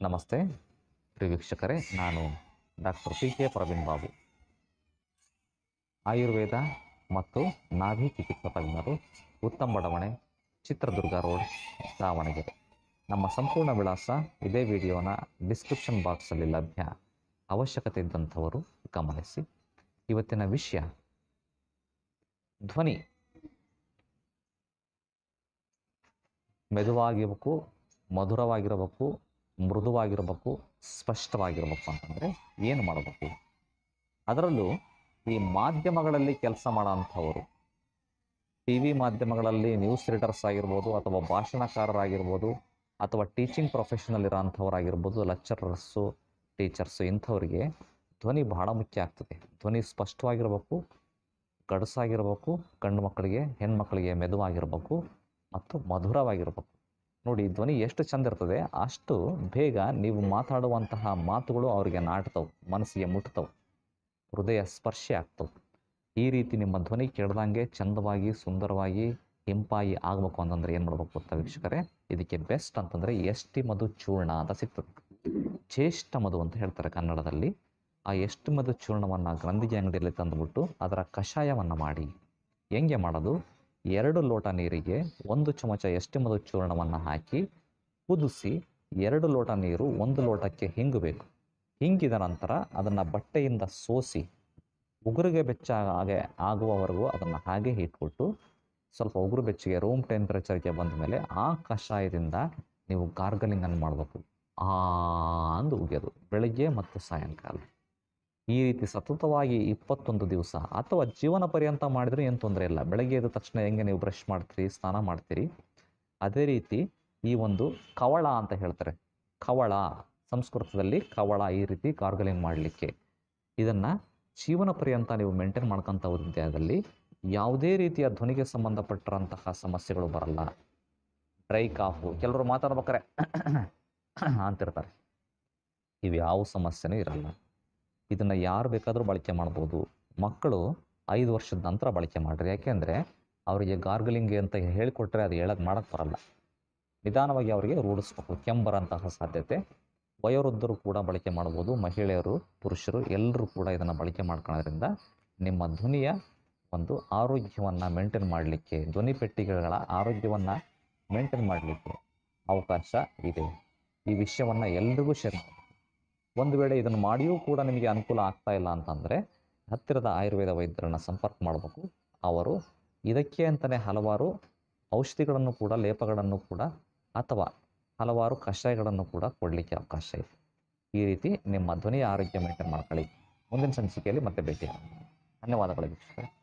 ನಮಸ್ತೆ ಪ್ರಿಯ ವೀಕ್ಷಕರೇ ನಾನು doctor P K Praveen Babu Ayurveda ಮತ್ತು ನಾಭಿ ಚಿಕಿತ್ಸಾ ತಜ್ಞರು ಉತ್ತಮ ಬಡಾವಣೆ ಚಿತ್ರದುರ್ಗ ರೋಡ್ ದಾವಣಗೆರೆ ನಮ್ಮ ಸಂಪೂರ್ಣ ವಿಳಾಸ ಇದೇ ವಿಡಿಯೋನ ಡಿಸ್ಕ್ರಿಪ್ಷನ್ ಬಾಕ್ಸಲ್ಲಿ ಲಭ್ಯ ಅವಶ್ಯಕತೆ ಇದ್ದಂಥವರು ಗಮನಿಸಿ ಇವತ್ತಿನ ವಿಷಯ ಧ್ವನಿ ಮೆದುವಾಗಿರಬೇಕು ಮಧುರವಾಗಿರಬೇಕು ಮೃದುವಾಗಿರಬೇಕು ಸ್ಪಷ್ಟವಾಗಿರಬೇಕು ಅಂತಂದರೆ ಏನು ಮಾಡಬೇಕು ಅದರಲ್ಲೂ ಈ ಮಾಧ್ಯಮಗಳಲ್ಲಿ ಕೆಲಸ ಮಾಡೋಂಥವರು ಟಿ ವಿ ಮಾಧ್ಯಮಗಳಲ್ಲಿ ನ್ಯೂಸ್ ರೀಡರ್ಸ್ ಆಗಿರ್ಬೋದು ಅಥವಾ ಭಾಷಣಕಾರರಾಗಿರ್ಬೋದು ಅಥವಾ ಟೀಚಿಂಗ್ ಪ್ರೊಫೆಷನಲ್ ಇರೋಂಥವ್ರಾಗಿರ್ಬೋದು ಲೆಕ್ಚರರ್ಸು ಟೀಚರ್ಸು ಇಂಥವ್ರಿಗೆ ಧ್ವನಿ ಬಹಳ ಮುಖ್ಯ ಆಗ್ತದೆ ಧ್ವನಿ ಸ್ಪಷ್ಟವಾಗಿರಬೇಕು ಗಡಸಾಗಿರಬೇಕು ಗಂಡು ಮಕ್ಕಳಿಗೆ ಹೆಣ್ಮಕ್ಳಿಗೆ ಮೆದುವಾಗಿರಬೇಕು ಮತ್ತು ಮಧುರವಾಗಿರಬೇಕು ನೋಡಿ ಧ್ವನಿ ಎಷ್ಟು ಚಂದ ಇರ್ತದೆ ಅಷ್ಟು ಬೇಗ ನೀವು ಮಾತಾಡುವಂತಹ ಮಾತುಗಳು ಅವರಿಗೆ ನಾಟ್ತವೆ ಮನಸ್ಸಿಗೆ ಮುಟ್ತವೆ ಹೃದಯ ಸ್ಪರ್ಶೆ ಆಗ್ತವೆ ಈ ರೀತಿ ನಿಮ್ಮ ಧ್ವನಿ ಕೆಡ್ದಂಗೆ ಚಂದವಾಗಿ ಸುಂದರವಾಗಿ ಹಿಂಪಾಗಿ ಆಗಬೇಕು ಅಂತಂದ್ರೆ ಏನು ಮಾಡ್ಬೇಕು ಗೊತ್ತಾ ವೀಕ್ಷಕರೇ ಇದಕ್ಕೆ ಬೆಸ್ಟ್ ಅಂತಂದರೆ ಎಸ್ ಟಿ ಮಧು ಚೂರ್ಣ ಅಂತ ಸಿಗ್ತದೆ ಜ್ಯೇಷ್ಠ ಮಧು ಅಂತ ಹೇಳ್ತಾರೆ ಕನ್ನಡದಲ್ಲಿ ಆ ಎಷ್ಟು ಮಧು ಚೂರ್ಣವನ್ನು ಗ್ರಂಥಿಗೆ ಅಂಗಡಿಯಲ್ಲಿ ತಂದುಬಿಟ್ಟು ಅದರ ಕಷಾಯವನ್ನು ಮಾಡಿ ಹೆಂಗೆ ಮಾಡೋದು ಎರಡು ಲೋಟ ನೀರಿಗೆ ಒಂದು ಚಮಚ ಎಷ್ಟು ಮಧು ಚೂರ್ಣವನ್ನು ಹಾಕಿ ಕುದಿಸಿ ಎರಡು ಲೋಟ ನೀರು ಒಂದು ಲೋಟಕ್ಕೆ ಹಿಂಗಬೇಕು ಹಿಂಗಿದ ನಂತರ ಅದನ್ನು ಬಟ್ಟೆಯಿಂದ ಸೋಸಿ ಉಗುರಿಗೆ ಬೆಚ್ಚ ಹಾಗೆ ಆಗುವವರೆಗೂ ಅದನ್ನು ಹಾಗೆ ಇಟ್ಬಿಟ್ಟು ಸ್ವಲ್ಪ ಉಗುರು ಬೆಚ್ಚಗೆ ರೂಮ್ ಟೆಂಪ್ರೇಚರ್ಗೆ ಬಂದ ಮೇಲೆ ಆ ಕಷಾಯದಿಂದ ನೀವು ಗಾರ್ಗಲಿಂಗನ್ನು ಮಾಡಬೇಕು ಆ ಅಂದು ಉಗಿಯೋದು ಬೆಳಗ್ಗೆ ಮತ್ತು ಸಾಯಂಕಾಲ ಈ ರೀತಿ ಸತತವಾಗಿ ಇಪ್ಪತ್ತೊಂದು ದಿವಸ ಅಥವಾ ಜೀವನ ಪರ್ಯಂತ ಮಾಡಿದರೂ ಏನು ತೊಂದರೆ ಇಲ್ಲ ಬೆಳಗ್ಗೆ ಎದ್ದ ತಕ್ಷಣ ಹೆಂಗೆ ನೀವು ಬ್ರಷ್ ಮಾಡ್ತೀರಿ ಸ್ನಾನ ಮಾಡ್ತೀರಿ ಅದೇ ರೀತಿ ಈ ಒಂದು ಕವಳ ಅಂತ ಹೇಳ್ತಾರೆ ಕವಳ ಸಂಸ್ಕೃತದಲ್ಲಿ ಕವಳ ಈ ರೀತಿ ಗಾರ್ಗಲಿಂಗ್ ಮಾಡಲಿಕ್ಕೆ ಇದನ್ನು ಜೀವನ ಪರ್ಯಂತ ನೀವು ಮೇಂಟೈನ್ ಮಾಡ್ಕೊತ ಹೋದಲ್ಲಿ ಯಾವುದೇ ರೀತಿಯ ಧ್ವನಿಗೆ ಸಂಬಂಧಪಟ್ಟಿರೋಂತಹ ಸಮಸ್ಯೆಗಳು ಬರಲ್ಲ ಡ್ರೈ ಕಾಫು ಕೆಲವರು ಮಾತಾಡ್ಬೇಕಾರೆ ಅಂತಿರ್ತಾರೆ ಇವು ಯಾವ ಸಮಸ್ಯೆನೂ ಇರಲ್ಲ ಇದನ್ನು ಯಾರು ಬೇಕಾದರೂ ಬಳಕೆ ಮಾಡ್ಬೋದು ಮಕ್ಕಳು ಐದು ವರ್ಷದ ನಂತರ ಬಳಕೆ ಮಾಡಿರಿ ಯಾಕೆಂದರೆ ಅವರಿಗೆ ಗಾರ್ಗಲಿಂಗ್ ಅಂತ ಹೇಳಿಕೊಟ್ರೆ ಅದು ಹೇಳೋದು ಮಾಡೋಕ್ಕೆ ಬರಲ್ಲ ನಿಧಾನವಾಗಿ ಅವರಿಗೆ ರೂಢಿಸ್ಬೇಕು ಕೆಂಬರಂತಹ ಸಾಧ್ಯತೆ ವಯೋವೃದ್ಧರು ಕೂಡ ಬಳಕೆ ಮಾಡ್ಬೋದು ಮಹಿಳೆಯರು ಪುರುಷರು ಎಲ್ಲರೂ ಕೂಡ ಇದನ್ನು ಬಳಕೆ ಮಾಡ್ಕೊಳ್ಳೋದ್ರಿಂದ ನಿಮ್ಮ ಧ್ವನಿಯ ಒಂದು ಆರೋಗ್ಯವನ್ನು ಮೇಂಟೈನ್ ಮಾಡಲಿಕ್ಕೆ ಧ್ವನಿ ಪೆಟ್ಟಿಗೆಗಳ ಆರೋಗ್ಯವನ್ನು ಮೇಂಟೈನ್ ಮಾಡಲಿಕ್ಕೆ ಅವಕಾಶ ಇದೆ ಈ ವಿಷಯವನ್ನು ಎಲ್ರಿಗೂ ಶೇರ್ ಮಾಡಿ ಒಂದು ವೇಳೆ ಇದನ್ನು ಮಾಡಿಯೂ ಕೂಡ ನಿಮಗೆ ಅನುಕೂಲ ಆಗ್ತಾ ಇಲ್ಲ ಅಂತಂದರೆ ಹತ್ತಿರದ ಆಯುರ್ವೇದ ವೈದ್ಯರನ್ನು ಸಂಪರ್ಕ ಮಾಡಬೇಕು ಅವರು ಇದಕ್ಕೆ ಅಂತಲೇ ಹಲವಾರು ಔಷಧಿಗಳನ್ನು ಕೂಡ ಲೇಪಗಳನ್ನು ಕೂಡ ಅಥವಾ ಹಲವಾರು ಕಷಾಯಗಳನ್ನು ಕೂಡ ಕೊಡಲಿಕ್ಕೆ ಅವಕಾಶ ಇದೆ ಈ ರೀತಿ ನಿಮ್ಮ ಧ್ವನಿಯ ಆರೋಗ್ಯ ಮೇಂಟೈನ್ ಮಾಡ್ಕೊಳ್ಳಿ ಮುಂದಿನ ಸಂಚಿಕೆಯಲ್ಲಿ ಮತ್ತೆ ಭೇಟಿ ಧನ್ಯವಾದಗಳು ವೀಕ್ಷಕರೇ